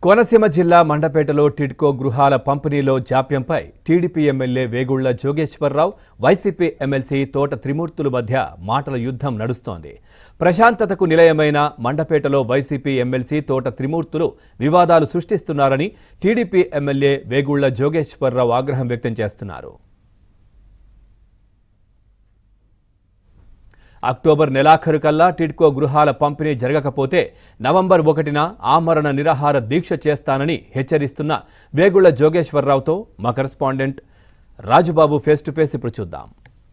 కోనసీమ జిల్లా మండపేటలో టిడ్కో గృహాల పంపిణీలో జాప్యంపై టీడీపీ ఎమ్మెల్యే వేగుళ్ల జోగేశ్వరరావు వైసీపీ ఎమ్మెల్సీ తోట త్రిమూర్తుల మధ్య మాటల యుద్ధం నడుస్తోంది ప్రశాంతతకు నిలయమైన మండపేటలో వైసీపీ ఎమ్మెల్సీ తోట త్రిమూర్తులు వివాదాలు సృష్టిస్తున్నారని టీడీపీ ఎమ్మెల్యే వేగుళ్ల జోగేశ్వరరావు ఆగ్రహం వ్యక్తం చేస్తున్నారు అక్టోబర్ నెలాఖరు కల్లా టిడ్కో గృహాల పంపిణీ జరగకపోతే నవంబర్ ఒకటిన ఆమరణ నిరాహార దీక్ష చేస్తానని హెచ్చరిస్తున్న వేగుళ్ల జోగేశ్వరరావుతో మా correspondent Rajubabu face to face ఇప్పుడు చూద్దాం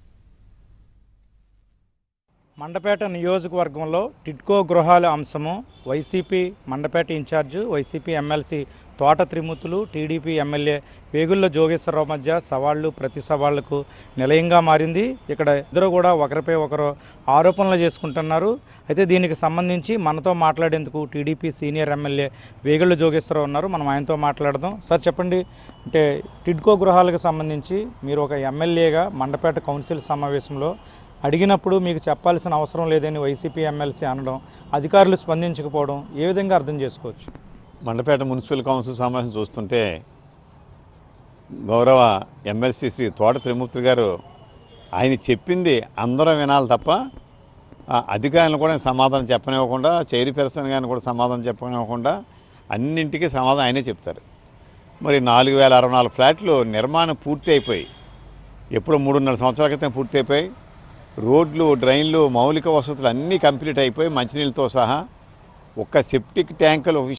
మండపేట నియోజకవర్గంలో టిడ్కో గృహాల అంశము YCP Mandapeta in charge YCP MLC Thota Trimurthulu TDP MLA Vegulla Jogeswararao మధ్య సవాళ్లు ప్రతి సవాళ్లకు నిలయంగా మారింది ఇక్కడ ఇద్దరు కూడా ఒకరిపై ఒకరు ఆరోపణలు చేసుకుంటున్నారు అయితే దీనికి సంబంధించి మనతో మాట్లాడేందుకు టీడీపీ సీనియర్ ఎమ్మెల్యే వేగుళ్ళ జోగేశ్వరరావు ఉన్నారు మనం ఆయనతో మాట్లాడదాం సార్ చెప్పండి అంటే టిడ్కో గృహాలకు సంబంధించి మీరు ఒక ఎమ్మెల్యేగా మండపేట కౌన్సిల్ సమావేశంలో అడిగినప్పుడు మీకు చెప్పాల్సిన అవసరం లేదని వైసీపీ ఎమ్మెల్సీ అనడం అధికారులు స్పందించకపోవడం ఏ విధంగా అర్థం చేసుకోవచ్చు మండపేట మున్సిపల్ కౌన్సిల్ సమావేశం చూస్తుంటే గౌరవ ఎమ్మెల్సీ శ్రీ తోట త్రిమూర్తి గారు ఆయన చెప్పింది అందరం వినాలి తప్ప ఆ అధికారులను కూడా సమాధానం చెప్పనివ్వకుండా చైర్పర్సన్ గారిని కూడా సమాధానం చెప్పనివ్వకుండా అన్నింటికీ సమాధానం ఆయనే చెప్తారు మరి నాలుగు వేల అరవై నాలుగు ఫ్లాట్లు నిర్మాణం పూర్తి అయిపోయి ఎప్పుడు మూడున్నర సంవత్సరాల క్రితం పూర్తి అయిపోయి రోడ్లు డ్రైన్లు మౌలిక వసతులు అన్నీ కంప్లీట్ అయిపోయి మంచినీళ్ళతో సహా ఒక్క సెప్టిక్ ట్యాంకులు